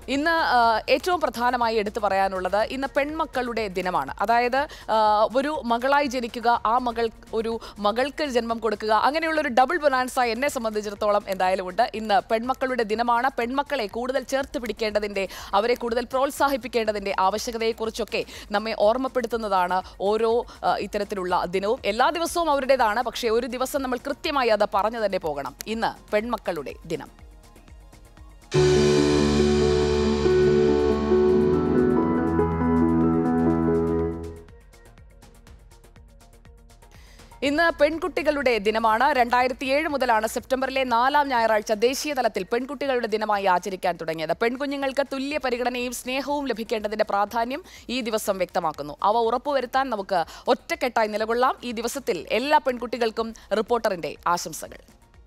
ഇന്ന് ആ, ഏറ്റവും പ്രധാനമായി എടുത്തു പറയാനുള്ളത് ഇന്ന് പെൺമക്കളുടെ ദിനമാണ് അതായത് ആ, ഒരു മകളായി ജനിക്കുക ആ മകൾ ഒരു മകൾക്ക് ജന്മം കൊടുക്കുക അങ്ങനെയുള്ള ഒരു ഡബിൾ ബൊനാൻസ എന്നെ സംബന്ധിച്ചിടത്തോളം എന്തായാലും ഉണ്ട് ഇന്ന് പെൺമക്കളുടെ ദിനമാണ് പെൺമക്കളെ കൂടുതൽ ചേർത്ത് പിടിക്കേണ്ടതിൻ്റെ അവരെ കൂടുതൽ പ്രോത്സാഹിപ്പിക്കേണ്ടതിൻ്റെ ആവശ്യകതയെക്കുറിച്ചൊക്കെ നമ്മെ ഓർമ്മപ്പെടുത്തുന്നതാണ് ഓരോ ആ, ഇത്തരത്തിലുള്ള ദിനവും എല്ലാ ദിവസവും അവരുടേതാണ് പക്ഷേ ഒരു ദിവസം നമ്മൾ കൃത്യമായി അത് പറഞ്ഞു തന്നെ പോകണം ഇന്ന് പെൺമക്കളുടെ ദിനം ഇന്ന് പെൺകുട്ടികളുടെ ദിനമാണ് രണ്ടായിരത്തി ഏഴ് മുതലാണ് സെപ്റ്റംബറിലെ നാലാം ഞായറാഴ്ച ദേശീയ തലത്തിൽ പെൺകുട്ടികളുടെ ദിനമായി ആചരിക്കാൻ തുടങ്ങിയത് പെൺകുഞ്ഞുങ്ങൾക്ക് തുല്യ പരിഗണനയും സ്നേഹവും ലഭിക്കേണ്ടതിന്റെ പ്രാധാന്യം ഈ ദിവസം വ്യക്തമാക്കുന്നു അവ ഉറപ്പുവരുത്താൻ നമുക്ക് ഒറ്റക്കെട്ടായി നിലകൊള്ളാം ഈ ദിവസത്തിൽ എല്ലാ പെൺകുട്ടികൾക്കും റിപ്പോർട്ടറിന്റെ ആശംസകൾ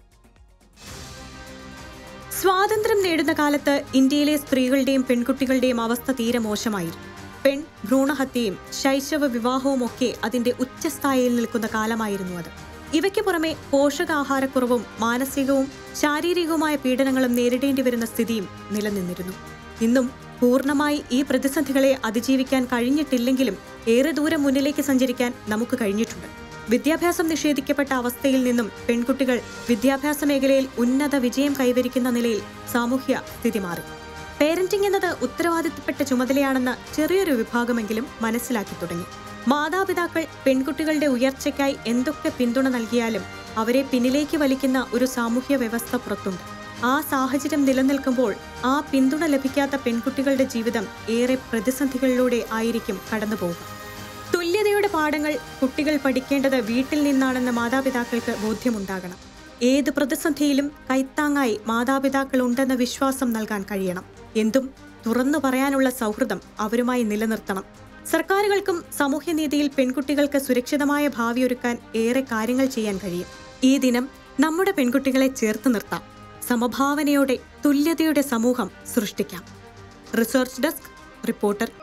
സ്വാതന്ത്ര്യം നേടുന്ന കാലത്ത് ഇന്ത്യയിലെ സ്ത്രീകളുടെയും പെൺകുട്ടികളുടെയും അവസ്ഥ തീരെ മോശമായിരുന്നു പെൺ ഭ്രൂണഹത്യയും ശൈശവ വിവാഹവും ഒക്കെ അതിന്റെ ഉച്ചസ്ഥായിയിൽ നിൽക്കുന്ന കാലമായിരുന്നു അത് ഇവയ്ക്ക് പുറമെ പോഷകാഹാരക്കുറവും മാനസികവും ശാരീരികവുമായ പീഡനങ്ങളും നേരിടേണ്ടി വരുന്ന സ്ഥിതിയും നിലനിന്നിരുന്നു ഇന്നും പൂർണ്ണമായി ഈ പ്രതിസന്ധികളെ അതിജീവിക്കാൻ കഴിഞ്ഞിട്ടില്ലെങ്കിലും ഏറെ ദൂരം മുന്നിലേക്ക് സഞ്ചരിക്കാൻ നമുക്ക് കഴിഞ്ഞിട്ടുണ്ട് വിദ്യാഭ്യാസം നിഷേധിക്കപ്പെട്ട അവസ്ഥയിൽ നിന്നും പെൺകുട്ടികൾ വിദ്യാഭ്യാസ മേഖലയിൽ ഉന്നത വിജയം കൈവരിക്കുന്ന നിലയിൽ സാമൂഹ്യ സ്ഥിതി മാറി പേരന്റിംഗ് എന്നത് ഉത്തരവാദിത്തപ്പെട്ട ചുമതലയാണെന്ന് ചെറിയൊരു വിഭാഗമെങ്കിലും മനസ്സിലാക്കി തുടങ്ങി മാതാപിതാക്കൾ പെൺകുട്ടികളുടെ ഉയർച്ചയ്ക്കായി എന്തൊക്കെ പിന്തുണ നൽകിയാലും അവരെ പിന്നിലേക്ക് വലിക്കുന്ന ഒരു സാമൂഹ്യ വ്യവസ്ഥ പുറത്തുണ്ട് ആ സാഹചര്യം നിലനിൽക്കുമ്പോൾ ആ പിന്തുണ ലഭിക്കാത്ത പെൺകുട്ടികളുടെ ജീവിതം ഏറെ പ്രതിസന്ധികളിലൂടെ ആയിരിക്കും കടന്നുപോകുക തുല്യതയുടെ പാഠങ്ങൾ കുട്ടികൾ പഠിക്കേണ്ടത് വീട്ടിൽ നിന്നാണെന്ന് മാതാപിതാക്കൾക്ക് ബോധ്യമുണ്ടാകണം ഏത് പ്രതിസന്ധിയിലും കൈത്താങ്ങായി മാതാപിതാക്കൾ ഉണ്ടെന്ന വിശ്വാസം നൽകാൻ കഴിയണം എന്തും തുറന്നു പറയാനുള്ള സൗഹൃദം അവരുമായി നിലനിർത്തണം സർക്കാരുകൾക്കും സാമൂഹ്യനീതിയിൽ പെൺകുട്ടികൾക്ക് സുരക്ഷിതമായ ഭാവി ഒരുക്കാൻ ഏറെ കാര്യങ്ങൾ ചെയ്യാൻ കഴിയും ഈ ദിനം നമ്മുടെ പെൺകുട്ടികളെ ചേർത്ത് നിർത്താം സമഭാവനയോടെ തുല്യതയുടെ സമൂഹം സൃഷ്ടിക്കാം റിസർച്ച് ഡെസ്ക് റിപ്പോർട്ടർ